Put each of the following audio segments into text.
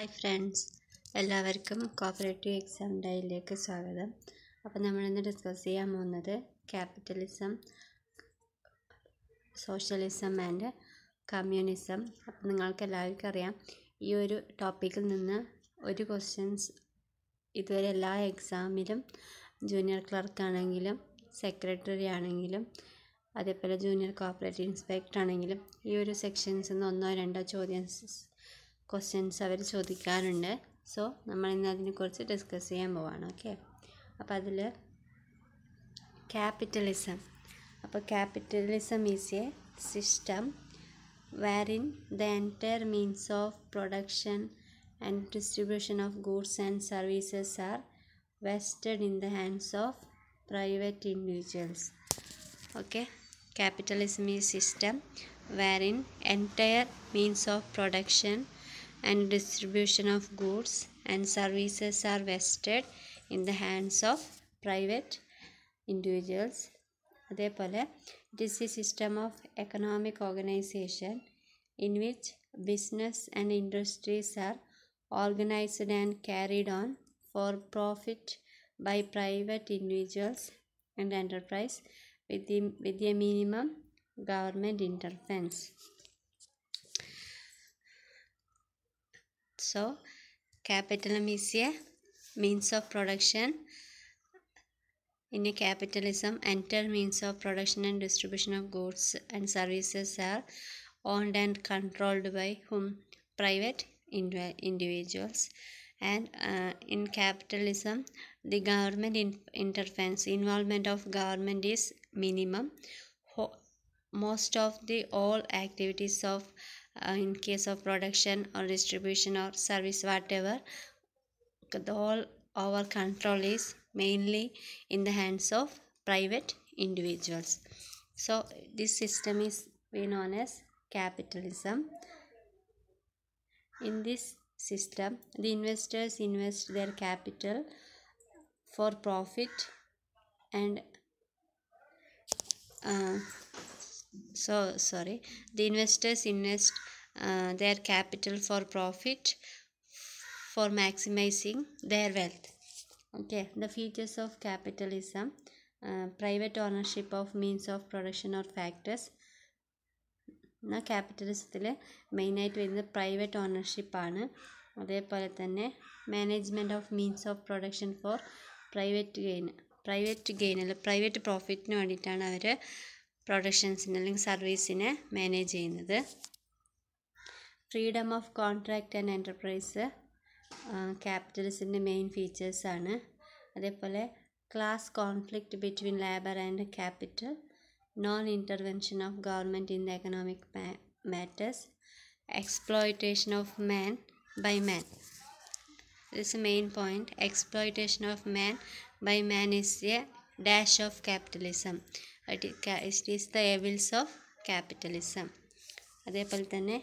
Hi friends എല്ലാവർക്കും cooperative exam ഡൈയിലേക്ക് സ്വാഗതം അപ്പോൾ നമ്മളിന്ന് ഡിസ്കസ് ചെയ്യാൻ പോകുന്നത് ക്യാപിറ്റലിസം സോഷ്യലിസം ആൻഡ് കമ്മ്യൂണിസം അപ്പോൾ നിങ്ങൾക്ക് എല്ലാവർക്കും അറിയാം ഈ ഒരു ടോപ്പിക്കിൽ നിന്ന് ഒരു ക്വസ്റ്റ്യൻസ് ഇതുവരെ എല്ലാ എക്സാമിലും ജൂനിയർ ക്ലർക്ക് ആണെങ്കിലും സെക്രട്ടറി ആണെങ്കിലും അതേപോലെ ജൂനിയർ കോപ്പറേറ്റീവ് ഇൻസ്പെക്ടർ ആണെങ്കിലും ഈ ഒരു സെക്ഷൻസിൽ നിന്ന് ഒന്നോ രണ്ടോ ചോദ്യം ക്വസ്റ്റ്യൻസ് അവർ ചോദിക്കാറുണ്ട് സോ നമ്മൾ ഇന്ന് അതിനെക്കുറിച്ച് ഡിസ്കസ് ചെയ്യാൻ പോവാണ് ഓക്കെ അപ്പോൾ അതിൽ ക്യാപിറ്റലിസം അപ്പോൾ capitalism is a system wherein the entire means of production and distribution of goods and services are vested in the hands of private individuals okay capitalism is system wherein entire means of production and distribution of goods and services are vested in the hands of private individuals അതേപോലെ it is a system of economic organisation in which business and industries are organised and carried on for profit by private individuals and enterprise with with a minimum government interference So, capitalism is a means of production. In a capitalism, entire means of production and distribution of goods and services are owned and controlled by whom? Private indiv- individuals. And uh, in capitalism, the government in- interference, involvement of government is minimum. Ho- most of the all activities of uh, in case of production or distribution or service whatever the all our control is mainly in the hands of private individuals so this system is we known as capitalism in this system the investors invest their capital for profit and uh, so sorry the investors invest uh, their capital for profit for maximizing their wealth okay the features of capitalism uh, private ownership of means of production or factors എന്നാൽ ക്യാപിറ്റലിസത്തിൽ മെയിനായിട്ട് വരുന്നത് private ഓണർഷിപ്പാണ് അതേപോലെ തന്നെ management of means of production for private gain private gain അല്ല private പ്രോഫിറ്റിന് വേണ്ടിയിട്ടാണ് അവർ പ്രൊഡക്ഷൻസിന് അല്ലെങ്കിൽ സർവീസിനെ മാനേജ് ചെയ്യുന്നത് freedom of contract and enterprise ക്യാപിറ്റലിസിൻ്റെ മെയിൻ ഫീച്ചേഴ്സാണ് അതേപോലെ class conflict between labour and capital non intervention of government in the economic matters exploitation of man by man this main point exploitation of man by man is a dash of capitalism it is the evils of capitalism അതേപോലെ തന്നെ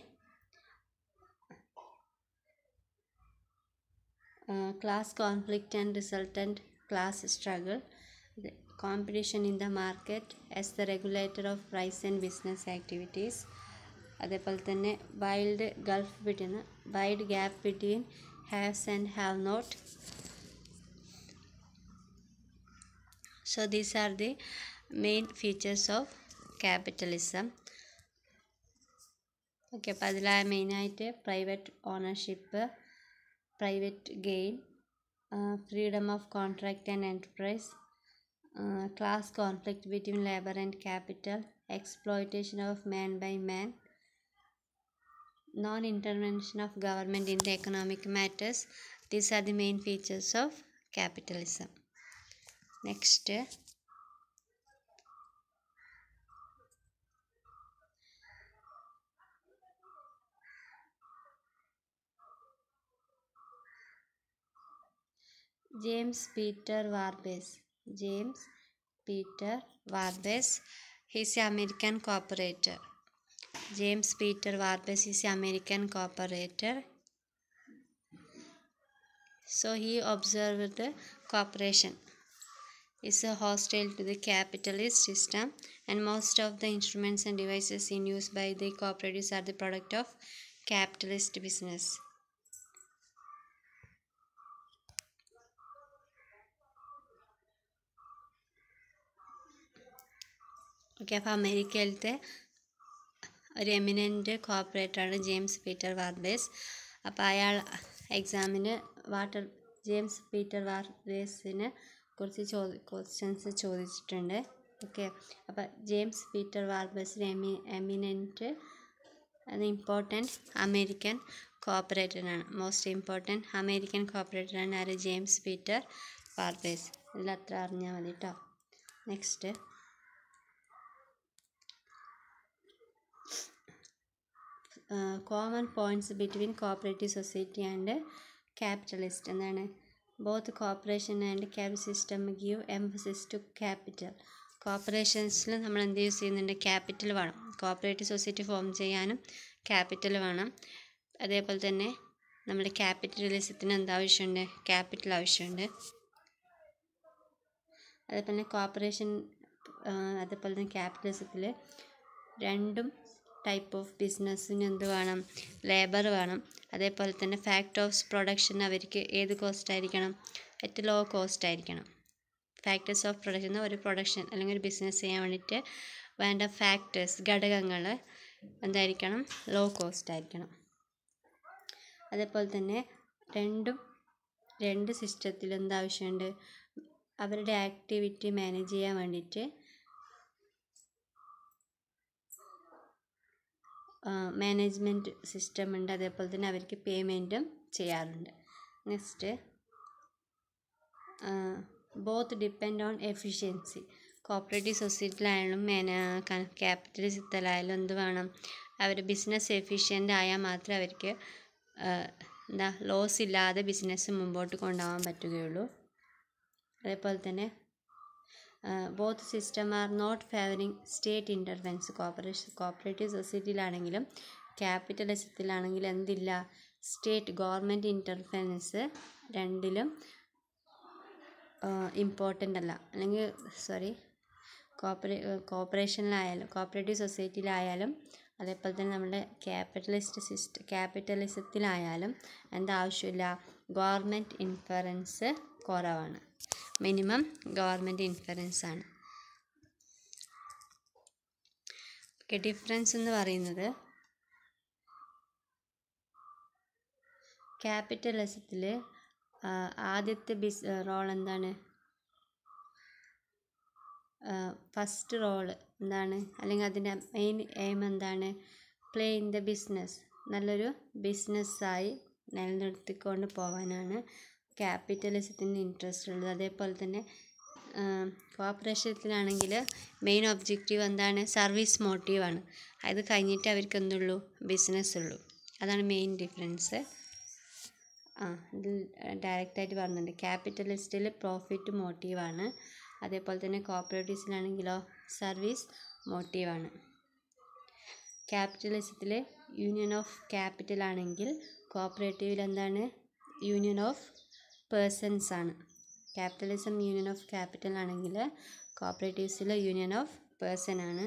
class conflict and resultant class struggle the competition in the market as the regulator of price and business activities അതേപോലെ തന്നെ wild gulf between wide gap between haves and have not so these are the main features of capitalism okay അപ്പോൾ അതിൽ മെയിനായിട്ട് private ownership private gain freedom of contract and enterprise class conflict between labour and capital exploitation of man by man non intervention of government in the economic matters these are the main features of capitalism next James Peter Warbes. James Peter Warbes. He is an American corporator. James Peter Warbes is an American corporator. So he observed the corporation is a hostile to the capitalist system and most of the instruments and devices in use by the cooperatives are the product of capitalist business. Okay അപ്പോൾ അമേരിക്കയിലത്തെ ഒരു eminent കോപ്പറേറ്ററാണ് James Peter Warbasse അപ്പോൾ അയാൾ എക്സാമിന് water James Peter വാർബേസിനെ കുറിച്ച് ചോദി questions ചോദിച്ചിട്ടുണ്ട് ഓക്കെ അപ്പോൾ ജെയിംസ് പീറ്റർ വാർബേസിന് എമി എമിനൻ്റ് അത് ഇമ്പോർട്ടൻറ്റ് അമേരിക്കൻ കോപ്പറേറ്ററാണ് മോസ്റ്റ് ഇമ്പോർട്ടൻറ്റ് അമേരിക്കൻ കോപ്പറേറ്ററാണ് ആര് ജെയിംസ് പീറ്റർ വാർബേസ് ഇതിൽ അത്ര അറിഞ്ഞാൽ മതി കേട്ടോ next common points between cooperative society and capitalist എന്താണ് both cooperation and capital system give emphasis to capital കോപ്പറേഷൻസിൽ നമ്മൾ എന്ത് യൂസ് ചെയ്യുന്നുണ്ട് ക്യാപിറ്റൽ വേണം കോപ്പറേറ്റീവ് സൊസൈറ്റി ഫോം ചെയ്യാനും ക്യാപിറ്റൽ വേണം അതേപോലെ തന്നെ നമ്മുടെ ക്യാപിറ്റലിസത്തിന് എന്താ ആവശ്യമുണ്ട് ക്യാപിറ്റൽ ആവശ്യമുണ്ട് അതേപോലെ തന്നെ കോപ്പറേഷൻ അതേപോലെ തന്നെ ക്യാപിറ്റലിസത്തിൽ രണ്ടും ടൈപ്പ് ഓഫ് ബിസിനസ്സിന് എന്ത് വേണം ലേബർ വേണം അതേപോലെ തന്നെ ഫാക്ട് ഓഫ് പ്രൊഡക്ഷൻ അവർക്ക് ഏത് കോസ്റ്റ് ആയിരിക്കണം ഏറ്റവും ലോ കോസ്റ്റ് ആയിരിക്കണം ഫാക്ടേഴ്സ് ഓഫ് പ്രൊഡക്ഷൻ ഒരു പ്രൊഡക്ഷൻ അല്ലെങ്കിൽ ഒരു ബിസിനസ് ചെയ്യാൻ വേണ്ടിയിട്ട് വേണ്ട ഫാക്ടേഴ്സ് ഘടകങ്ങൾ എന്തായിരിക്കണം ലോ കോസ്റ്റ് ആയിരിക്കണം അതേപോലെ തന്നെ രണ്ടും രണ്ട് സിസ്റ്റത്തിൽ എന്താവശ്യമുണ്ട് അവരുടെ ആക്ടിവിറ്റി മാനേജ് ചെയ്യാൻ വേണ്ടിയിട്ട് മാനേജ്മെൻറ്റ് സിസ്റ്റം ഉണ്ട് അതേപോലെ തന്നെ അവർക്ക് പേയ്മെൻറ്റും ചെയ്യാറുണ്ട് next both depend on efficiency cooperative സൊസൈറ്റിയിലായാലും മേന ക്യാപിറ്റലിസത്തിലായാലും എന്ത് വേണം അവർ ബിസിനസ് എഫിഷ്യൻ്റ് ആയാൽ മാത്രമേ അവർക്ക് എന്താ ലോസ് ഇല്ലാതെ ബിസിനസ് മുമ്പോട്ട് കൊണ്ടുപോകാൻ പറ്റുകയുള്ളൂ അതേപോലെ തന്നെ both system are not favouring state intervention cooperation cooperative സൊസൈറ്റിയിലാണെങ്കിലും ക്യാപിറ്റലിസത്തിലാണെങ്കിലും എന്തില്ല സ്റ്റേറ്റ് ഗവൺമെൻറ് ഇൻ്റർഫെറൻസ് രണ്ടിലും ഇമ്പോർട്ടൻ്റ് അല്ല അല്ലെങ്കിൽ സോറി കോപ്പറേ കോപ്പറേഷനിലായാലും കോപ്പറേറ്റീവ് സൊസൈറ്റിയിലായാലും അതേപോലെ തന്നെ നമ്മുടെ ക്യാപിറ്റലിസ്റ്റ് സിസ്റ്റം ക്യാപിറ്റലിസത്തിലായാലും എന്താ ആവശ്യമില്ല ഗവൺമെൻറ് ഇൻഫറൻസ് കുറവാണ് മിനിമം ഗവൺമെൻറ് ഇൻഫറൻസ് ആണ് ഓക്കെ ഡിഫറൻസ് എന്ന് പറയുന്നത് ക്യാപിറ്റലിസത്തിൽ ആദ്യത്തെ ബിസ് റോൾ എന്താണ് ഫസ്റ്റ് റോള് എന്താണ് അല്ലെങ്കിൽ അതിൻ്റെ മെയിൻ എയിം എന്താണ് പ്ലേ ഇൻ ദ ബിസിനസ് നല്ലൊരു ബിസിനസ്സായി നിലനിർത്തിക്കൊണ്ട് പോകാനാണ് ക്യാപിറ്റലിസത്തിന് ഇൻട്രസ്റ്റ് ഉള്ളത് അതേപോലെ തന്നെ കോപ്പറേഷത്തിലാണെങ്കിൽ മെയിൻ ഒബ്ജക്റ്റീവ് എന്താണ് സർവീസ് മോട്ടീവാണ് അത് കഴിഞ്ഞിട്ട് അവർക്ക് എന്തുള്ളൂ ബിസിനസ് ഉള്ളൂ അതാണ് മെയിൻ ഡിഫറൻസ് ആ ഇതിൽ ഡയറക്റ്റായിട്ട് പറഞ്ഞിട്ടുണ്ട് ക്യാപിറ്റലിസ്റ്റിൽ പ്രോഫിറ്റ് മോട്ടീവാണ് അതേപോലെ തന്നെ കോപ്പറേറ്റീവ്സിലാണെങ്കിലോ സർവീസ് മോട്ടീവാണ് ക്യാപിറ്റലിസത്തിൽ യൂണിയൻ ഓഫ് ക്യാപിറ്റൽ ആണെങ്കിൽ കോപ്പറേറ്റീവിൽ എന്താണ് യൂണിയൻ ഓഫ് പേഴ്സൺസ് ആണ് ക്യാപിറ്റലിസം യൂണിയൻ ഓഫ് ക്യാപിറ്റൽ ആണെങ്കിൽ കോപ്പറേറ്റീവ്സിൽ യൂണിയൻ ഓഫ് പേഴ്സൺ ആണ്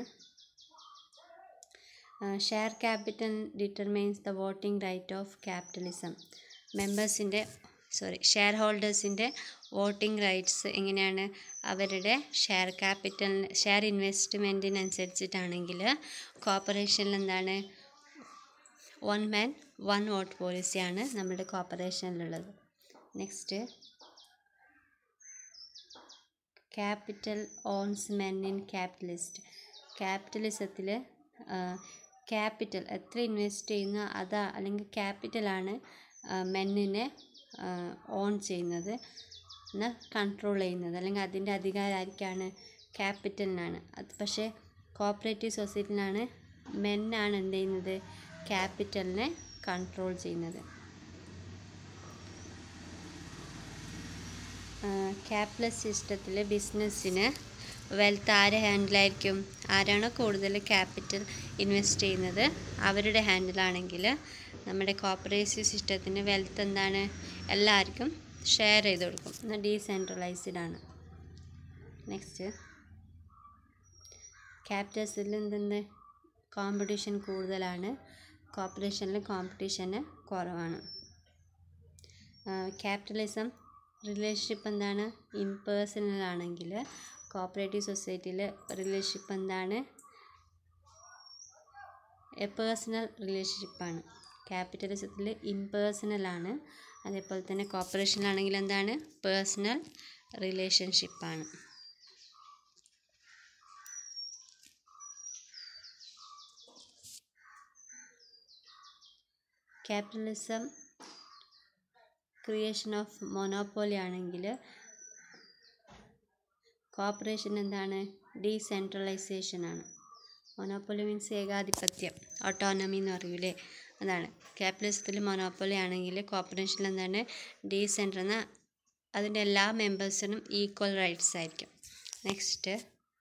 share capital determines the voting right of capitalism മെമ്പേഴ്സിൻ്റെ സോറി ഷെയർ ഹോൾഡേഴ്സിൻ്റെ വോട്ടിംഗ് റൈറ്റ്സ് എങ്ങനെയാണ് അവരുടെ ഷെയർ ക്യാപിറ്റലിന് ഷെയർ ഇൻവെസ്റ്റ്മെൻറ്റിനനുസരിച്ചിട്ടാണെങ്കിൽ കോപ്പറേഷനിൽ എന്താണ് വൺ മാൻ വൺ വോട്ട് പോളിസിയാണ് നമ്മുടെ കോപ്പറേഷനിലുള്ളത് next capital owns men in capitalist ക്യാപിറ്റലിസത്തിൽ ക്യാപിറ്റൽ എത്ര ഇൻവെസ്റ്റ് ചെയ്യുന്ന അതാ അല്ലെങ്കിൽ ക്യാപിറ്റലാണ് മെന്നിനെ ഓൺ ചെയ്യുന്നത് എന്നാൽ കൺട്രോൾ ചെയ്യുന്നത് അല്ലെങ്കിൽ അതിൻ്റെ അധികാരം ആർക്കാണ് ക്യാപിറ്റലിനാണ് അത് പക്ഷേ കോപ്പറേറ്റീവ് സൊസൈറ്റിയിലാണ് മെന്നാണ് എന്ത് ചെയ്യുന്നത് ക്യാപിറ്റലിനെ കൺട്രോൾ ചെയ്യുന്നത് ക്യാപിറ്റൽ സിസ്റ്റത്തിൽ ബിസിനസ്സിന് വെൽത്ത് ആരെ ഹാൻഡിലായിരിക്കും ആരാണോ കൂടുതൽ ക്യാപിറ്റൽ ഇൻവെസ്റ്റ് ചെയ്യുന്നത് അവരുടെ ഹാൻഡിലാണെങ്കിൽ നമ്മുടെ കോപ്പറേറ്റീവ് സിസ്റ്റത്തിന് വെൽത്ത് എന്താണ് എല്ലാവർക്കും ഷെയർ ചെയ്ത് കൊടുക്കും എന്നാൽ ഡീസെൻട്രലൈസ്ഡ് ആണ് നെക്സ്റ്റ് ക്യാപിറ്റൽസിൽ എന്തെന്ന് കോമ്പറ്റീഷൻ കൂടുതലാണ് കോപ്പറേഷനിൽ കോമ്പറ്റീഷന് കുറവാണ് ക്യാപിറ്റലിസം റിലേഷൻഷിപ്പ് എന്താണ് ഇംപേഴ്സണൽ ആണെങ്കിൽ കോപ്പറേറ്റീവ് സൊസൈറ്റിയിൽ റിലേഷൻഷിപ്പ് എന്താണ് എ പേഴ്സണൽ റിലേഷൻഷിപ്പാണ് ക്യാപിറ്റലിസത്തിൽ ഇംപേഴ്സണൽ ആണ് അതേപോലെ തന്നെ കോപ്പറേഷനിലാണെങ്കിൽ എന്താണ് പേഴ്സണൽ റിലേഷൻഷിപ്പാണ് ക്യാപിറ്റലിസം ക്രിയേഷൻ ഓഫ് മൊനോപ്പോളി ആണെങ്കിൽ കോപ്പറേഷൻ എന്താണ് ഡീസെൻട്രലൈസേഷൻ ആണ് മൊനോപ്പൊളി മീൻസ് ഏകാധിപത്യം ഓട്ടോണമി എന്ന് പറയൂലേ അതാണ് ക്യാപിറ്റലിസത്തിൽ മൊനോപ്പൊളി ആണെങ്കിൽ കോപ്പറേഷനിൽ എന്താണ് ഡീസെൻട്രൽ എന്ന അതിൻ്റെ എല്ലാ മെമ്പേഴ്സിനും ഈക്വൽ റൈറ്റ്സ് ആയിരിക്കും നെക്സ്റ്റ്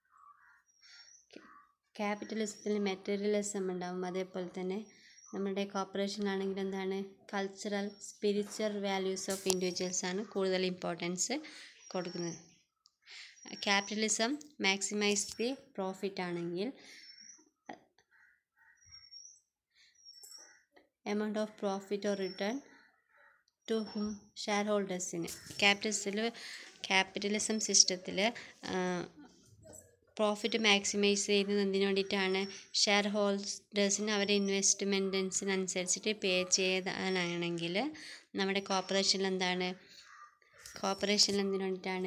ക്യാപിറ്റലിസത്തിൽ മെറ്റീരിയലിസം ഉണ്ടാവും അതേപോലെ തന്നെ നമ്മുടെ കോപ്പറേഷനിലാണെങ്കിൽ എന്താണ് cultural spiritual values of individuals ആണ് കൂടുതൽ ഇമ്പോർട്ടൻസ് കൊടുക്കുന്നത് ക്യാപിറ്റലിസം മാക്സിമൈസ് ദി പ്രോഫിറ്റ് ആണെങ്കിൽ amount of profit or return to whom share ഹോൾഡേഴ്സിന് ക്യാപിറ്റലിസത്തിൽ ക്യാപിറ്റലിസം സിസ്റ്റത്തിൽ പ്രോഫിറ്റ് മാക്സിമൈസ് ചെയ്യുന്നത് എന്തിനു വേണ്ടിയിട്ടാണ് ഷെയർ ഹോൾഡേഴ്സിന് അവരുടെ ഇൻവെസ്റ്റ്മെൻറ്റൻസിനനുസരിച്ചിട്ട് പേ ചെയ്താണെങ്കിൽ നമ്മുടെ കോപ്പറേഷനിൽ എന്താണ് കോപ്പറേഷനിൽ എന്തിനു വേണ്ടിയിട്ടാണ്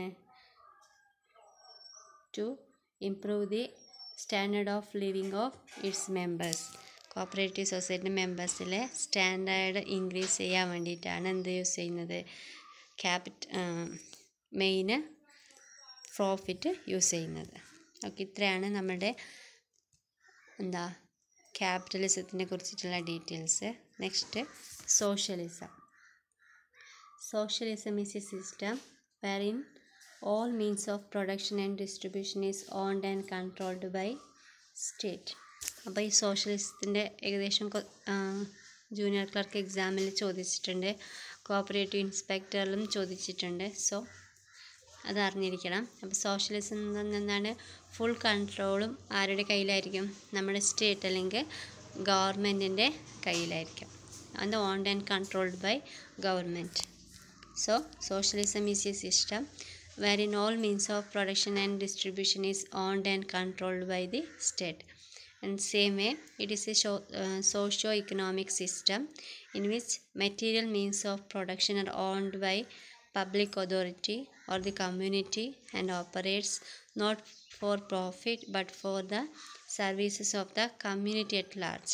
to improve the standard of living of its members cooperative society മെമ്പേഴ്സിലെ സ്റ്റാൻഡേർഡ് ഇൻക്രീസ് ചെയ്യാൻ വേണ്ടിയിട്ടാണ് എന്ത് യൂസ് ചെയ്യുന്നത് ക്യാപിറ്റ മെയിന് പ്രോഫിറ്റ് യൂസ് ചെയ്യുന്നത് ഓക്കെ ഇത്രയാണ് നമ്മുടെ എന്താ ക്യാപിറ്റലിസത്തിനെ കുറിച്ചിട്ടുള്ള details next socialism socialism is a system wherein all means of production and distribution is owned and controlled by state അപ്പോൾ ഈ സോഷ്യലിസത്തിൻ്റെ ഏകദേശം ജൂനിയർ ക്ലർക്ക് എക്സാമിൽ ചോദിച്ചിട്ടുണ്ട് കോപ്പറേറ്റീവ് ഇൻസ്പെക്ടറിലും ചോദിച്ചിട്ടുണ്ട് സോ അത് അറിഞ്ഞിരിക്കണം അപ്പോൾ സോഷ്യലിസം എന്താണ് ഫുൾ കൺട്രോളും ആരുടെ കയ്യിലായിരിക്കും നമ്മുടെ സ്റ്റേറ്റ് അല്ലെങ്കിൽ ഗവൺമെൻറ്റിൻ്റെ കയ്യിലായിരിക്കും അത് owned and controlled by government so socialism is a system wherein all means of production and distribution is owned and controlled by the state. And same way, it is a so- uh, socio-economic system in which material means of production are owned by public authority or the community and operates not for profit but for the services of the community at large.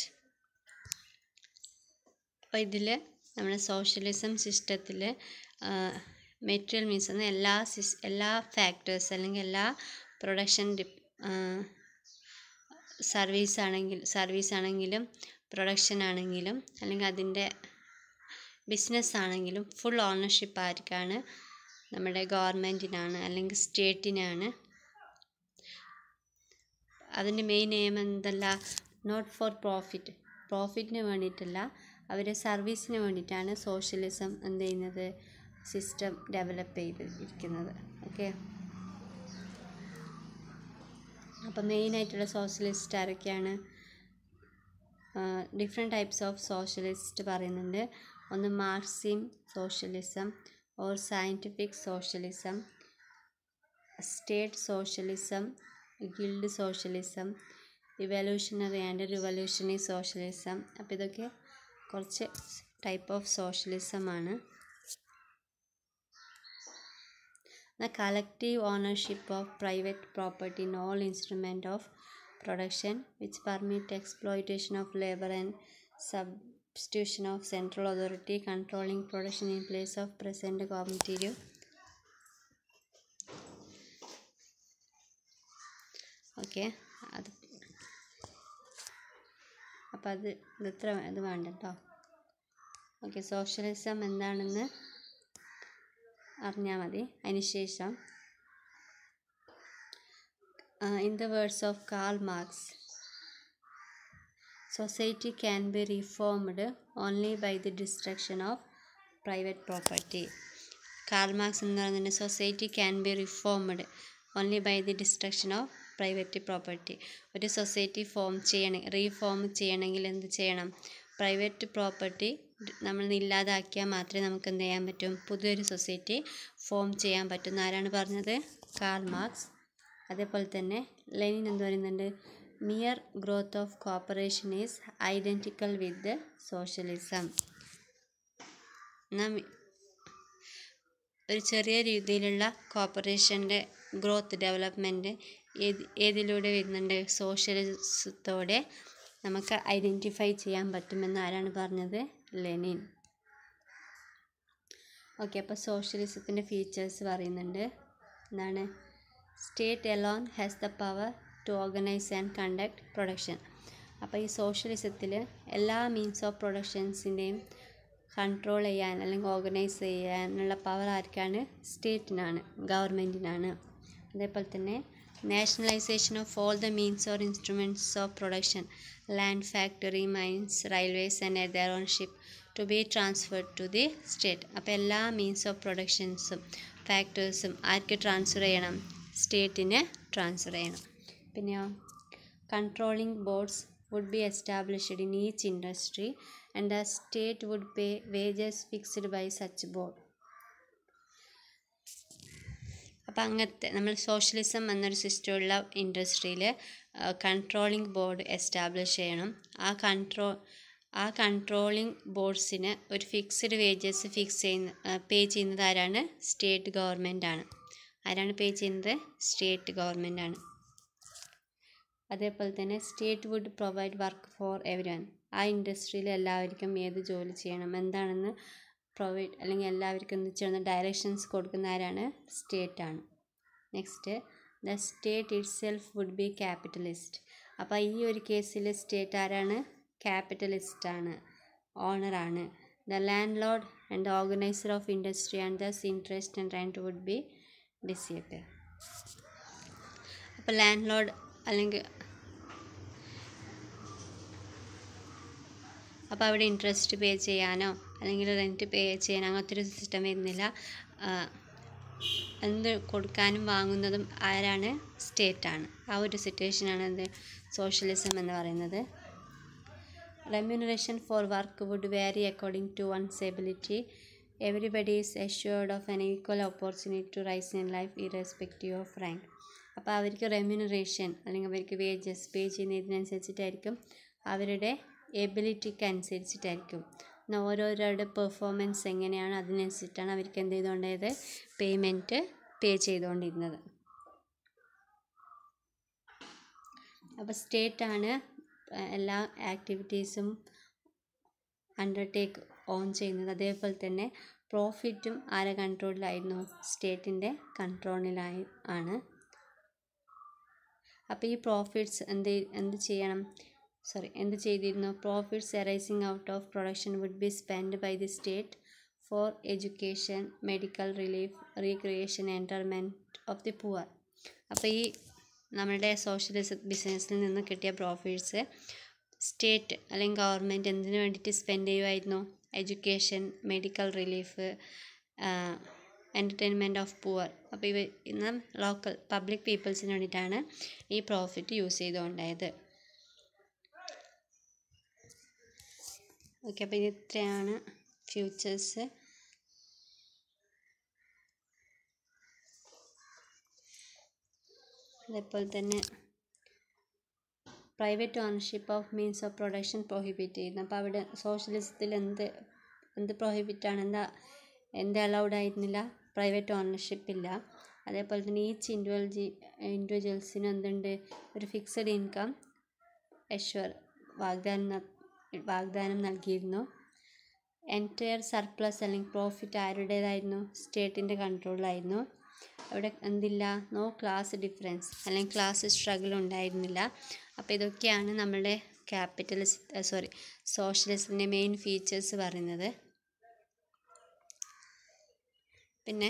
അപ്പോൾ ഇതിൽ നമ്മുടെ socialism സിസ്റ്റത്തിൽ material means എന്ന് എല്ലാ സിസ് എല്ലാ factors അല്ലെങ്കിൽ എല്ലാ production ഡിപ് സർവീസ് ആണെങ്കിൽ സർവീസ് ആണെങ്കിലും പ്രൊഡക്ഷൻ ആണെങ്കിലും അല്ലെങ്കിൽ അതിൻ്റെ ബിസിനസ് ആണെങ്കിലും ഫുൾ ഓണർഷിപ്പ് ആർക്കാണ് നമ്മുടെ ഗവൺമെൻറ്റിനാണ് അല്ലെങ്കിൽ സ്റ്റേറ്റിനാണ് അതിൻ്റെ മെയിൻ എയിം എന്തല്ല നോട്ട് ഫോർ പ്രോഫിറ്റ് പ്രോഫിറ്റിന് വേണ്ടിയിട്ടല്ല അവരുടെ സർവീസിന് വേണ്ടിയിട്ടാണ് സോഷ്യലിസം എന്ത് ചെയ്യുന്നത് സിസ്റ്റം ഡെവലപ്പ് ചെയ്ത് ഇരിക്കുന്നത് ഓക്കെ അപ്പം മെയിനായിട്ടുള്ള സോഷ്യലിസ്റ്റ് ആരൊക്കെയാണ് ഡിഫറെൻറ്റ് ടൈപ്സ് ഓഫ് സോഷ്യലിസ്റ്റ് പറയുന്നുണ്ട് ഒന്ന് Marxism socialism or scientific socialism state socialism guild socialism revolutionary and revolutionary socialism അപ്പോൾ ഇതൊക്കെ കുറച്ച് ടൈപ്പ് ഓഫ് സോഷ്യലിസം ആണ് the collective ownership of private property in all instrument of production which permit exploitation of labor and substitution of central authority controlling production in place of present cooperative okay അത് അപ്പം അത് ഇത്ര ഇത് വേണ്ട കേട്ടോ okay socialism എന്താണെന്ന് അറിഞ്ഞാൽ മതി അതിനുശേഷം in the words of Karl Marx society can be reformed only by the destruction of private property Karl Marx എന്ന് പറയുന്നത് society can be reformed only by the destruction of private property ഒരു society form ചെയ്യണ reform ചെയ്യണമെങ്കിൽ എന്ത് ചെയ്യണം private property നമ്മൾ ഇല്ലാതാക്കിയാൽ മാത്രമേ നമുക്ക് എന്ത് ചെയ്യാൻ പറ്റും പുതിയൊരു സൊസൈറ്റി ഫോം ചെയ്യാൻ പറ്റും ആരാണ് പറഞ്ഞത് കാൾ മാർക്സ് അതേപോലെ തന്നെ ലെനിൻ എന്ത് പറയുന്നുണ്ട് mere growth of cooperation is identical with socialism എന്നാൽ ഒരു ചെറിയ രീതിയിലുള്ള കോപ്പറേഷൻ്റെ ഗ്രോത്ത് ഡെവലപ്മെൻറ്റ് ഏത് ഏതിലൂടെ വരുന്നുണ്ട് സോഷ്യലിസത്തോടെ നമുക്ക് ഐഡൻറ്റിഫൈ ചെയ്യാൻ പറ്റുമെന്ന് ആരാണ് പറഞ്ഞത് ലെനിൻ ഓക്കെ അപ്പോൾ സോഷ്യലിസത്തിൻ്റെ ഫീച്ചേഴ്സ് പറയുന്നുണ്ട് എന്താണ് state alone has the power to organise and conduct production അപ്പോൾ ഈ സോഷ്യലിസത്തിൽ എല്ലാ മീൻസ് ഓഫ് പ്രൊഡക്ഷൻസിൻ്റെയും കൺട്രോൾ ചെയ്യാൻ അല്ലെങ്കിൽ ഓർഗനൈസ് ചെയ്യാനുള്ള പവർ ആർക്കാണ് സ്റ്റേറ്റിനാണ് ഗവൺമെൻറ്റിനാണ് അതേപോലെ തന്നെ nationalisation of all the means or instruments of production land factory mines railways and other ownership to be transferred to the state അപ്പോൾ എല്ലാ മീൻസ് ഓഫ് പ്രൊഡക്ഷൻസും ഫാക്ടേഴ്സും ആർക്ക് ട്രാൻസ്ഫർ ചെയ്യണം സ്റ്റേറ്റിന് ട്രാൻസ്ഫർ ചെയ്യണം പിന്നെയോ controlling boards would be established in each industry and the state would pay wages fixed by such board അപ്പോൾ അങ്ങനത്തെ നമ്മൾ സോഷ്യലിസം എന്നൊരു സിസ്റ്റമുള്ള ഇൻഡസ്ട്രിയിൽ കൺട്രോളിംഗ് ബോർഡ് എസ്റ്റാബ്ലിഷ് ചെയ്യണം ആ കൺട്രോ ആ കൺട്രോളിംഗ് ബോർഡ്സിന് ഒരു ഫിക്സ്ഡ് വേജസ് ഫിക്സ് ചെയ്യുന്ന പേ ചെയ്യുന്നത് ആരാണ് സ്റ്റേറ്റ് ഗവൺമെൻറ് ആണ് ആരാണ് പേ ചെയ്യുന്നത് സ്റ്റേറ്റ് ഗവൺമെൻറ് ആണ് അതേപോലെ തന്നെ state would provide work for everyone ആ ഇൻഡസ്ട്രിയിൽ എല്ലാവർക്കും ഏത് ജോലി ചെയ്യണം എന്താണെന്ന് പ്രൊവൈഡ് അല്ലെങ്കിൽ എല്ലാവർക്കും എന്ത് ചെയ്യണം ഡയറക്ഷൻസ് കൊടുക്കുന്ന ആരാണ് സ്റ്റേറ്റ് ആണ് next the state itself would be capitalist അപ്പോൾ ഈ ഒരു കേസിൽ സ്റ്റേറ്റ് ആരാണ് ക്യാപിറ്റലിസ്റ്റ് ആണ് ഓണറാണ് the landlord and organiser of industry and thus interest and rent would be disappear അപ്പോൾ ലാൻഡ് ലോഡ് അല്ലെങ്കിൽ അപ്പോൾ അവിടെ ഇൻട്രസ്റ്റ് പേ ചെയ്യാനോ അല്ലെങ്കിൽ റെൻറ്റ് പേ ചെയ്യാനോ അങ്ങനത്തെ ഒരു സിസ്റ്റം വരുന്നില്ല എന്ത് കൊടുക്കാനും വാങ്ങുന്നതും ആരാണ് സ്റ്റേറ്റാണ് ആ ഒരു സിറ്റുവേഷനാണ് എന്ത് സോഷ്യലിസം എന്ന് പറയുന്നത് remuneration for work would vary according to one's ability everybody is assured of an equal opportunity to rise in life irrespective of rank അപ്പോൾ അവർക്ക് റെമ്യൂണറേഷൻ അല്ലെങ്കിൽ അവർക്ക് വേജസ് പേ ചെയ്യുന്നതിനനുസരിച്ചിട്ടായിരിക്കും അവരുടെ എബിലിറ്റിക്ക് അനുസരിച്ചിട്ടായിരിക്കും എന്നാൽ ഓരോരുത്തരുടെ പെർഫോമൻസ് എങ്ങനെയാണ് അതിനനുസരിച്ചിട്ടാണ് അവർക്ക് എന്ത് ചെയ്തുകൊണ്ടത് പേയ്മെൻറ്റ് പേ ചെയ്തുകൊണ്ടിരുന്നത് അപ്പോൾ സ്റ്റേറ്റാണ് എല്ലാ ആക്ടിവിറ്റീസും അണ്ടർടേക്ക് ഓൺ ചെയ്യുന്നത് അതേപോലെ തന്നെ പ്രോഫിറ്റും ആരെ കൺട്രോളിലായിരുന്നു സ്റ്റേറ്റിൻ്റെ കൺട്രോളിലായി ആണ് അപ്പോൾ ഈ പ്രോഫിറ്റ്സ് എന്ത് എന്ത് ചെയ്യണം സോറി എന്ത് ചെയ്തിരുന്നു profits arising out of production would be spend by the state for education medical relief recreation entertainment of the poor അപ്പോൾ ഈ നമ്മുടെ സോഷ്യലിസ്റ്റ് ബിസിനസ്സിൽ നിന്ന് കിട്ടിയ പ്രോഫിറ്റ്സ് സ്റ്റേറ്റ് അല്ലെങ്കിൽ ഗവൺമെൻറ് എന്തിനു വേണ്ടിയിട്ട് സ്പെൻഡ് ചെയ്യുമായിരുന്നു education medical relief entertainment of poor അപ്പോൾ ഇവ ഇന്ന് ലോക്കൽ പബ്ലിക് പീപ്പിൾസിന് വേണ്ടിയിട്ടാണ് ഈ പ്രോഫിറ്റ് യൂസ് ചെയ്തുകൊണ്ടായത് ഓക്കെ അപ്പോൾ ഇത് ഇത്രയാണ് ഫ്യൂച്ചേഴ്സ് അതേപോലെ തന്നെ private ownership of means of production prohibit ചെയ്യുന്നു അപ്പോൾ അവിടെ സോഷ്യലിസത്തിൽ എന്ത് എന്ത് പ്രൊഹിബിറ്റാണ് എന്താ എന്ത് അലൗഡ് ആയിരുന്നില്ല പ്രൈവറ്റ് ഓണർഷിപ്പ് ഇല്ല അതേപോലെ തന്നെ ഈച്ച് ഇൻഡിവിജ്വൽ ഇൻഡിവിജ്വൽസിന് എന്തുണ്ട് ഒരു ഫിക്സഡ് ഇൻകം എഷ്വർ വാഗ്ദാനം വാഗ്ദാനം നൽകിയിരുന്നു എൻറ്റയർ സർപ്ലസ് അല്ലെങ്കിൽ പ്രോഫിറ്റ് ആരുടേതായിരുന്നു സ്റ്റേറ്റിൻ്റെ കൺട്രോളിലായിരുന്നു അവിടെ എന്തില്ല നോ ക്ലാസ് ഡിഫറൻസ് അല്ലെങ്കിൽ ക്ലാസ് സ്ട്രഗിൾ ഉണ്ടായിരുന്നില്ല അപ്പോൾ ഇതൊക്കെയാണ് നമ്മളുടെ ക്യാപിറ്റലിസ്റ്റ് സോറി സോഷ്യലിസത്തിൻ്റെ മെയിൻ ഫീച്ചേഴ്സ് പറയുന്നത് പിന്നെ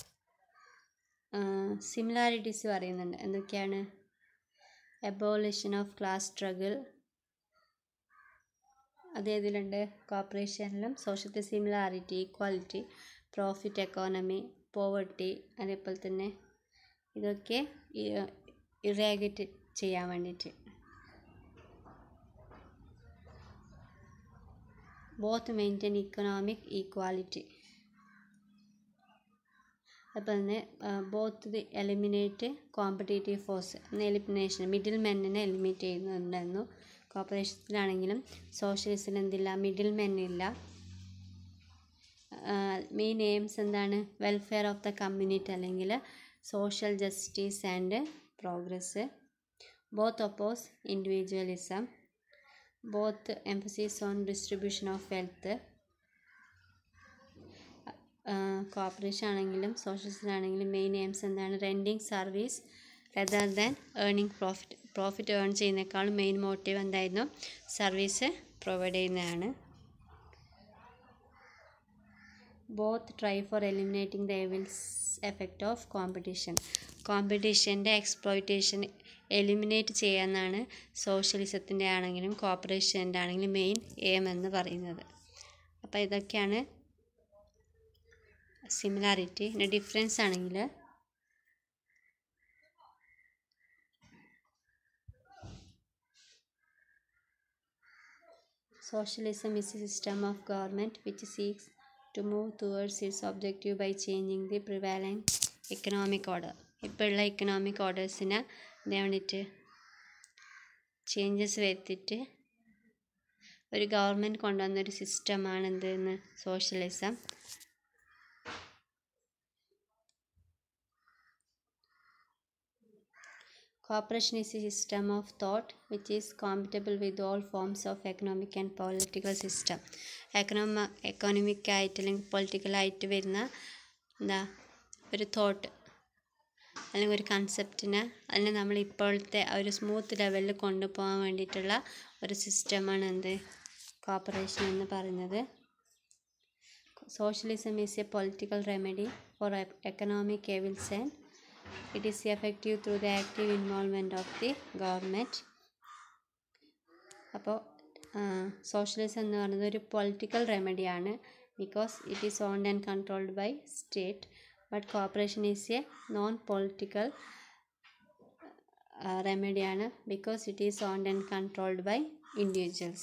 സിമിലാരിറ്റീസ് പറയുന്നുണ്ട് എന്തൊക്കെയാണ് എബോളിഷൻ ഓഫ് ക്ലാസ് സ്ട്രഗിൾ അത് ഏതിലുണ്ട് കോപ്പറേഷനിലും social similarity equality profit economy poverty അതേപോലെ തന്നെ ഇതൊക്കെ ഇറാഗേറ്റ് ചെയ്യാൻ വേണ്ടിയിട്ട് ബോത്ത് മെയിൻറ്റെയിൻ ഇക്കണോമിക് ഈക്വാലിറ്റി അതുപോലെ തന്നെ both the eliminate competitive force elimination middle മെന്നിനെ എലിമിനേറ്റ് ചെയ്യുന്നുണ്ടായിരുന്നു കോപ്പറേഷനിലാണെങ്കിലും സോഷ്യലിസ്റ്റിൽ എന്തില്ല മിഡിൽ മെന്നില്ല മെയിൻ എയിംസ് എന്താണ് വെൽഫെയർ ഓഫ് ദ കമ്മ്യൂണിറ്റി അല്ലെങ്കിൽ social justice and progress both oppose individualism both emphasis on distribution of wealth cooperation ആണെങ്കിലും സോഷ്യലിസ്റ്റിലാണെങ്കിലും മെയിൻ എയിംസ് എന്താണ് rendering service rather than earning profit profit earn ചെയ്യുന്നേക്കാളും main motive എന്തായിരുന്നു service provide ചെയ്യുന്നതാണ് both try for eliminating the evils effect of competition കോമ്പറ്റീഷൻ്റെ exploitation eliminate ചെയ്യാമെന്നാണ് സോഷ്യലിസത്തിൻ്റെ ആണെങ്കിലും കോപ്പറേഷൻ്റെ ആണെങ്കിലും മെയിൻ എയിം എന്ന് പറയുന്നത് അപ്പോൾ ഇതൊക്കെയാണ് സിമിലാരിറ്റി പിന്നെ ഡിഫറൻസ് ആണെങ്കിൽ Socialism is a system of government which seeks to move towards its objective by changing the prevailing economic order. ഇപ്പോഴുള്ള ഇക്കണോമിക് ഓർഡേഴ്സിനെ എന്താ വേണ്ടിയിട്ട് ചേഞ്ചസ് വരുത്തിയിട്ട് ഒരു ഗവൺമെൻറ് കൊണ്ടുവന്ന ഒരു സിസ്റ്റമാണ് എന്തെന്ന് socialism Cooperation is a system of thought which is compatible with all forms of economic and political system. എക്കണോമ എക്കോണമിക് ആയിട്ട് അല്ലെങ്കിൽ പൊളിറ്റിക്കലായിട്ട് വരുന്ന എന്താ ഒരു തോട്ട് അല്ലെങ്കിൽ ഒരു കൺസെപ്റ്റിനെ അതിനെ നമ്മൾ ഇപ്പോഴത്തെ ആ ഒരു സ്മൂത്ത് ലെവലിൽ കൊണ്ടുപോകാൻ വേണ്ടിയിട്ടുള്ള ഒരു സിസ്റ്റമാണ് എന്ത് കോപ്പറേഷൻ എന്ന് പറയുന്നത് socialism is a political remedy for economic evils and it is effective through the active involvement of the government അപ്പോൾ സോഷ്യലിസം എന്ന് പറയുന്നത് ഒരു പൊളിറ്റിക്കൽ റെമഡിയാണ് because it is owned and controlled by state but cooperation is a non political റെമഡിയാണ് because it is owned and controlled by individuals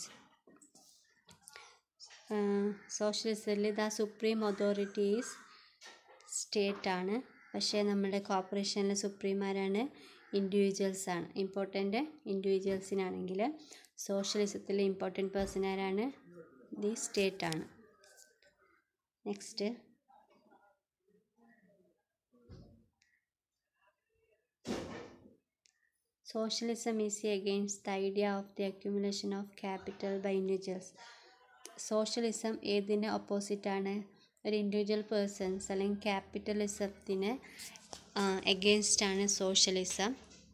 സോഷ്യലിസത്തിൽ the supreme authority is state ആണ് പക്ഷേ നമ്മുടെ കോർപ്പറേഷനിലെ സുപ്രീമാരാണ് ഇൻഡിവിജ്വൽസ് ആണ് ഇമ്പോർട്ടൻ്റ് ഇൻഡിവിജ്വൽസിനാണെങ്കിൽ സോഷ്യലിസത്തിലെ ഇമ്പോർട്ടൻ്റ് പേഴ്സൺ ആരാണ് ദി സ്റ്റേറ്റ് ആണ് next socialism is against the idea of the accumulation of capital by individuals socialism ഏതിൻ്റെ ഓപ്പോസിറ്റാണ് ഒരു ഇൻഡിവിജ്വൽ പേഴ്സൺസ് അല്ലെങ്കിൽ ക്യാപിറ്റലിസത്തിന് എഗെയിൻസ്റ്റ് ആണ് സോഷ്യലിസം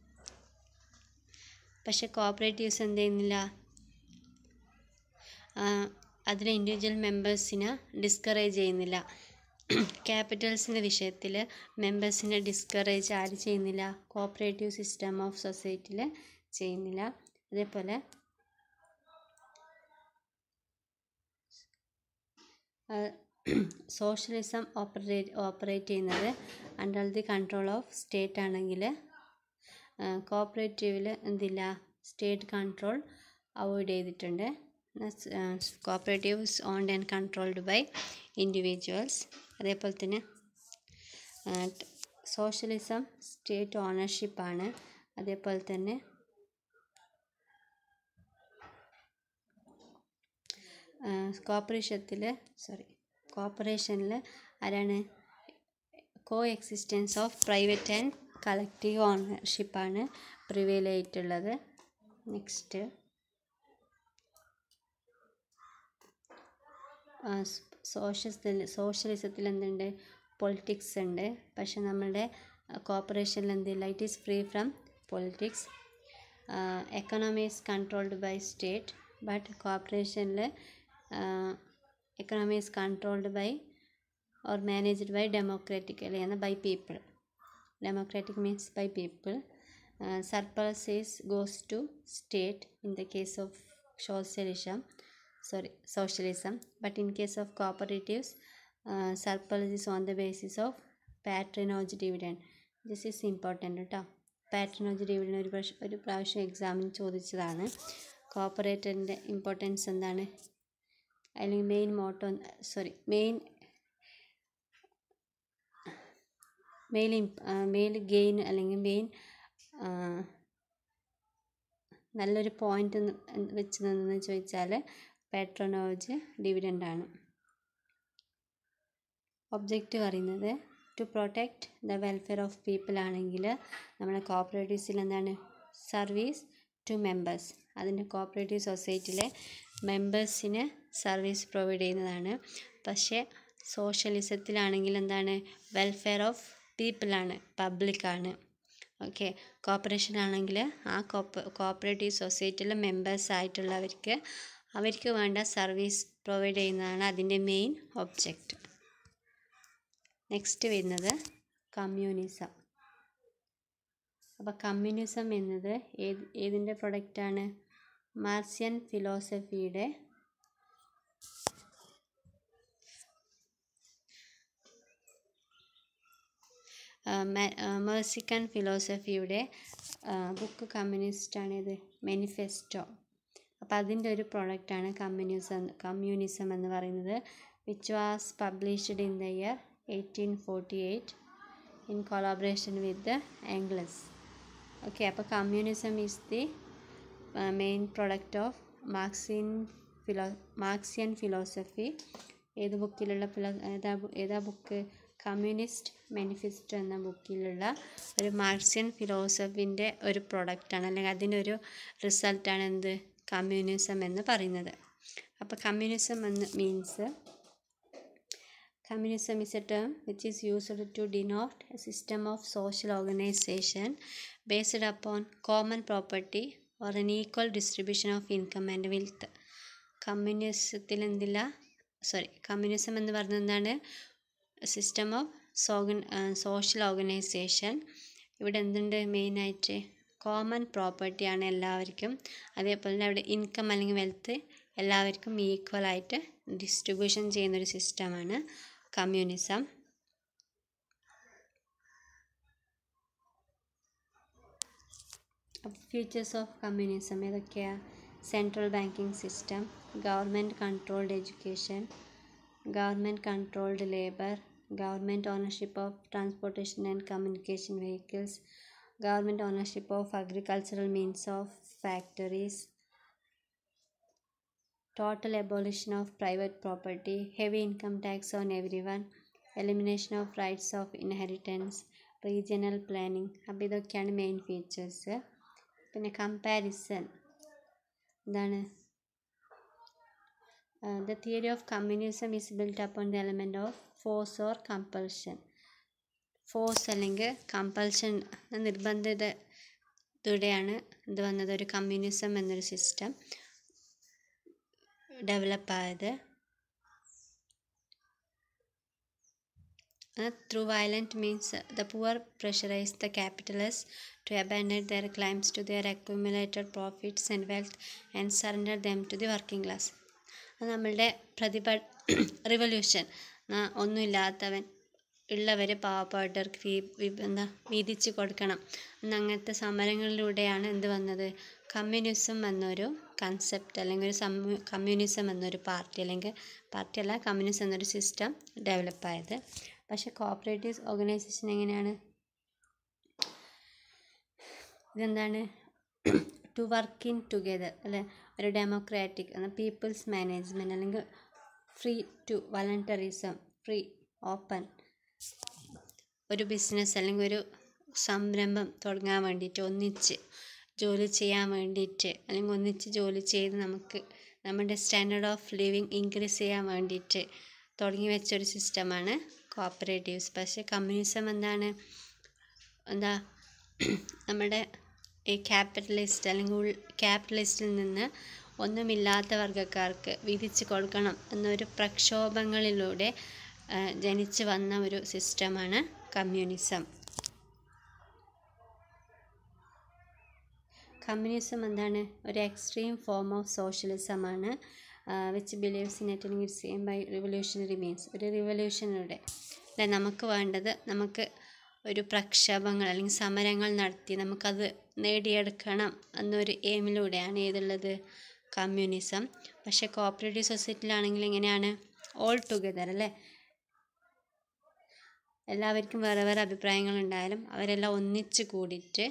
പക്ഷെ കോപ്പറേറ്റീവ്സ് എന്ത് ചെയ്യുന്നില്ല അതിലെ ഇൻഡിവിജ്വൽ മെമ്പേഴ്സിനെ ഡിസ്കറേജ് ചെയ്യുന്നില്ല ക്യാപിറ്റൽസിൻ്റെ വിഷയത്തിൽ മെമ്പേഴ്സിനെ ഡിസ്കറേജ് ആര് ചെയ്യുന്നില്ല കോപ്പറേറ്റീവ് സിസ്റ്റം ഓഫ് സൊസൈറ്റിയിൽ ചെയ്യുന്നില്ല അതേപോലെ സോഷ്യലിസം ഓപ്പറേറ്റ് ഓപ്പറേറ്റ് ചെയ്യുന്നത് under the control of state ആണെങ്കിൽ കോപ്പറേറ്റീവിൽ എന്തില്ല സ്റ്റേറ്റ് കൺട്രോൾ അവോയ്ഡ് ചെയ്തിട്ടുണ്ട് cooperatives owned and controlled by individuals അതേപോലെ തന്നെ സോഷ്യലിസം സ്റ്റേറ്റ് ഓണർഷിപ്പാണ് അതേപോലെ തന്നെ കോപ്പറേഷത്തിൽ സോറി കോപ്പറേഷനിൽ ആരാണ് coexistence of private and collective ഓണർഷിപ്പാണ് പ്രിവെയിൽ ആയിട്ടുള്ളത് നെക്സ്റ്റ് സോഷ്യൽ സോഷ്യലിസത്തിൽ എന്തുണ്ട് പൊളിറ്റിക്സ് ഉണ്ട് പക്ഷെ നമ്മളുടെ കോപ്പറേഷനിൽ എന്തില്ല it is free from politics economy is controlled by state but കോപ്പറേഷനിൽ economy is controlled by or managed by democratically and by people democratic means by people uh, surplus is goes to state in the case of socialism sorry socialism but in case of cooperatives uh, surplus is on the basis of patronage dividend this is important കേട്ടോ patronage dividend ഒരു പ്രാവശ്യം ഒരു പ്രാവശ്യം എക്സാമിന് ചോദിച്ചതാണ് കോപ്പറേറ്ററിൻ്റെ importance എന്താണ് അല്ലെങ്കിൽ main motto sorry main main main gain അല്ലെങ്കിൽ മെയിൻ നല്ലൊരു പോയിന്റ് വെച്ച് നിന്നെന്ന് ചോദിച്ചാൽ പാട്രോണോജ് ഡിവിഡൻ്റ് ആണ് ഒബ്ജക്റ്റ് പറയുന്നത് to protect the welfare of people ആണെങ്കിൽ നമ്മുടെ കോപ്പറേറ്റീവ്സിൽ എന്താണ് സർവീസ് ടു മെമ്പേഴ്സ് അതിൻ്റെ കോപ്പറേറ്റീവ് സൊസൈറ്റിയിലെ മെമ്പേഴ്സിന് സർവീസ് പ്രൊവൈഡ് ചെയ്യുന്നതാണ് പക്ഷേ സോഷ്യലിസത്തിലാണെങ്കിൽ എന്താണ് വെൽഫെയർ ഓഫ് പീപ്പിളാണ് പബ്ലിക്കാണ് ഓക്കെ കോപ്പറേഷൻ ആണെങ്കിൽ ആ കോപ്പ കോപ്പറേറ്റീവ് സൊസൈറ്റിയിലെ മെമ്പേഴ്സ് ആയിട്ടുള്ളവർക്ക് അവർക്ക് വേണ്ട സർവീസ് പ്രൊവൈഡ് ചെയ്യുന്നതാണ് അതിൻ്റെ മെയിൻ ഒബ്ജക്റ്റ് നെക്സ്റ്റ് വരുന്നത് കമ്മ്യൂണിസം അപ്പോൾ കമ്മ്യൂണിസം എന്നത് ഏത് ഏതിൻ്റെ പ്രൊഡക്റ്റാണ് മാർസിയൻ ഫിലോസഫിയുടെ മേഴ്സിക്കൻ ഫിലോസഫിയുടെ ബുക്ക് കമ്മ്യൂണിസ്റ്റാണ് ഇത് മാനിഫെസ്റ്റോ അപ്പോൾ അതിൻ്റെ ഒരു പ്രൊഡക്റ്റാണ് കമ്മ്യൂണിസം കമ്മ്യൂണിസം എന്ന് പറയുന്നത് which was published in the year eighteen forty eight in collaboration with Engels okay അപ്പോൾ communism is the main product of മാർക്സിൻ ഫിലോ മാർക്സിയൻ ഫിലോസഫി ഏത് ബുക്കിലുള്ള ഫിലോ ഏതാ ഏതാ ബുക്ക് കമ്മ്യൂണിസ്റ്റ് മാനിഫെസ്റ്റോ എന്ന ബുക്കിലുള്ള ഒരു മാർക്സിയൻ ഫിലോസഫിൻ്റെ ഒരു പ്രൊഡക്റ്റാണ് അല്ലെങ്കിൽ അതിൻ്റെ ഒരു റിസൾട്ടാണ് എന്ത് കമ്മ്യൂണിസം എന്ന് പറയുന്നത് അപ്പോൾ കമ്മ്യൂണിസം എന്ന് means Communism is a term which is used to denote a system of social organization based upon common property or an equal distribution of income and wealth. കമ്മ്യൂണിസത്തിൽ എന്തില്ല സോറി കമ്മ്യൂണിസം എന്ന് പറയുന്നത് എന്താണ് system of സോഗൻ social organisation ഇവിടെ എന്തുണ്ട് മെയിനായിട്ട് common പ്രോപ്പർട്ടിയാണ് എല്ലാവർക്കും അതേപോലെ തന്നെ അവിടെ ഇൻകം അല്ലെങ്കിൽ വെൽത്ത് എല്ലാവർക്കും ഈക്വൽ ആയിട്ട് ഡിസ്ട്രിബ്യൂഷൻ ചെയ്യുന്നൊരു സിസ്റ്റമാണ് കമ്മ്യൂണിസം ഫീച്ചേഴ്സ് ഓഫ് കമ്മ്യൂണിസം ഏതൊക്കെയാണ് central banking system government controlled education government controlled labour government ownership of transportation and communication vehicles government ownership of agricultural means of factories total abolition of private property, heavy income tax on everyone, elimination of rights of inheritance, regional planning അപ്പോൾ ഇതൊക്കെയാണ് main features പിന്നെ comparison എന്താണ് the theory of communism is built upon the element of force or compulsion force അല്ലെങ്കിൽ compulsion നിർബന്ധിതയോടെയാണ് ഇത് വന്നത് ഒരു communism എന്നൊരു സിസ്റ്റം ഡെവലപ്പ് ആയത് through violent means the poor pressurise the capitalist to abandon their claims to their accumulated profits and wealth and surrender them to the working class അത് നമ്മളുടെ പ്രതിഭ revolution ഒന്നുമില്ലാത്തവൻ ഉള്ളവർ പാവപ്പെട്ടവർക്ക് ഫീ എന്താ വീതിച്ച് കൊടുക്കണം എന്ന അങ്ങനത്തെ സമരങ്ങളിലൂടെയാണ് എന്ത് വന്നത് കമ്മ്യൂണിസം എന്നൊരു കൺസെപ്റ്റ് അല്ലെങ്കിൽ ഒരു സമൂ കമ്മ്യൂണിസം എന്നൊരു പാർട്ടി അല്ലെങ്കിൽ പാർട്ടി അല്ല കമ്മ്യൂണിസം എന്നൊരു സിസ്റ്റം ഡെവലപ്പ് ആയത് പക്ഷെ കോപ്പറേറ്റീവ് ഓർഗനൈസേഷൻ എങ്ങനെയാണ് ഇതെന്താണ് ടു വർക്ക് ഇൻ ടുഗെദർ അല്ലെ ഒരു ഡെമോക്രാറ്റിക് പീപ്പിൾസ് മാനേജ്മെൻറ്റ് അല്ലെങ്കിൽ free to voluntarism free open ഒരു ബിസിനസ് അല്ലെങ്കിൽ ഒരു സംരംഭം തുടങ്ങാൻ വേണ്ടിയിട്ട് ഒന്നിച്ച് ജോലി ചെയ്യാൻ വേണ്ടിയിട്ട് അല്ലെങ്കിൽ ഒന്നിച്ച് ജോലി ചെയ്ത് നമുക്ക് നമ്മുടെ സ്റ്റാൻഡേർഡ് ഓഫ് ലിവിങ് ഇൻക്രീസ് ചെയ്യാൻ വേണ്ടിയിട്ട് തുടങ്ങി വെച്ച ഒരു സിസ്റ്റമാണ് കോപ്പറേറ്റീവ്സ് പക്ഷേ കമ്മ്യൂണിസം എന്താണ് എന്താ നമ്മുടെ ഈ ക്യാപിറ്റലിസ്റ്റ് അല്ലെങ്കിൽ ക്യാപിറ്റലിസ്റ്റിൽ നിന്ന് ഒന്നുമില്ലാത്ത വർഗ്ഗക്കാർക്ക് വിധിച്ച് കൊടുക്കണം എന്നൊരു പ്രക്ഷോഭങ്ങളിലൂടെ ജനിച്ചു വന്ന ഒരു സിസ്റ്റമാണ് കമ്മ്യൂണിസം കമ്മ്യൂണിസം എന്താണ് ഒരു എക്സ്ട്രീം ഫോം ഓഫ് സോഷ്യലിസമാണ് which believes in attaining its aim by revolutionary means ഒരു റിവല്യൂഷനിലൂടെ അല്ലെ നമുക്ക് വേണ്ടത് നമുക്ക് ഒരു പ്രക്ഷോഭങ്ങൾ അല്ലെങ്കിൽ സമരങ്ങൾ നടത്തി നമുക്കത് നേടിയെടുക്കണം എന്നൊരു എയിമിലൂടെയാണ് ഏതുള്ളത് കമ്മ്യൂണിസം പക്ഷേ കോപ്പറേറ്റീവ് സൊസൈറ്റിയിലാണെങ്കിൽ എങ്ങനെയാണ് ഓൾ ടുഗെദർ അല്ലേ എല്ലാവർക്കും വേറെ വേറെ അഭിപ്രായങ്ങളുണ്ടായാലും അവരെല്ലാം ഒന്നിച്ച് കൂടിയിട്ട്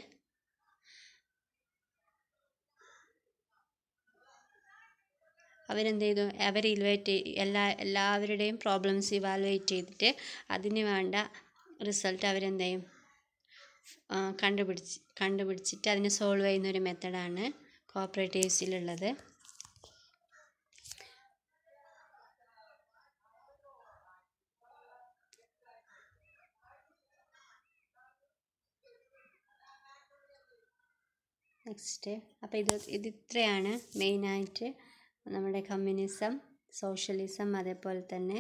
അവരെന്ത് ചെയ്തു അവർ ഇലുവേറ്റ് എല്ലാ എല്ലാവരുടെയും പ്രോബ്ലംസ് ഇവാലുവേറ്റ് ചെയ്തിട്ട് അതിന് വേണ്ട റിസൾട്ട് അവരെന്ത് ചെയ്യും കണ്ടുപിടിച്ച് കണ്ടുപിടിച്ചിട്ട് അതിനെ സോൾവ് ചെയ്യുന്ന ഒരു മെത്തഡാണ് കോപ്പറേറ്റീവ്സിലുള്ളത് നെക്സ്റ്റ് അപ്പോൾ ഇത് ഇത് ഇത്രയാണ് മെയിനായിട്ട് നമ്മുടെ കമ്മ്യൂണിസം സോഷ്യലിസം അതേപോലെ തന്നെ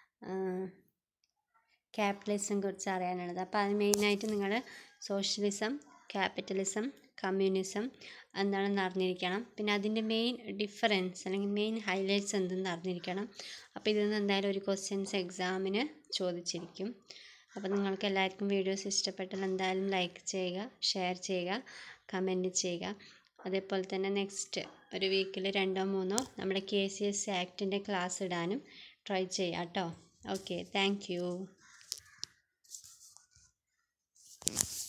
ക്യാപിറ്റലിസം കുറിച്ച് അറിയാനുള്ളത് അപ്പോൾ അത് മെയിനായിട്ട് നിങ്ങൾ സോഷ്യലിസം ക്യാപിറ്റലിസം കമ്മ്യൂണിസം എന്താണെന്ന് അറിഞ്ഞിരിക്കണം പിന്നെ അതിൻ്റെ മെയിൻ ഡിഫറൻസ് അല്ലെങ്കിൽ മെയിൻ ഹൈലൈറ്റ്സ് എന്തെന്ന് അറിഞ്ഞിരിക്കണം അപ്പോൾ ഇതിൽ നിന്ന് എന്തായാലും ഒരു ക്വസ്റ്റ്യൻസ് എക്സാമിന് ചോദിച്ചിരിക്കും അപ്പോൾ നിങ്ങൾക്ക് എല്ലാവർക്കും വീഡിയോസ് ഇഷ്ടപ്പെട്ടാൽ എന്തായാലും ലൈക്ക് ചെയ്യുക ഷെയർ ചെയ്യുക കമൻറ്റ് ചെയ്യുക അതേപോലെ തന്നെ നെക്സ്റ്റ് ഒരു വീക്കിൽ രണ്ടോ മൂന്നോ നമ്മുടെ കെ സി എസ് ആക്ടിൻ്റെ ക്ലാസ് ഇടാനും ട്രൈ ചെയ്യാം കേട്ടോ ഓക്കെ താങ്ക് യു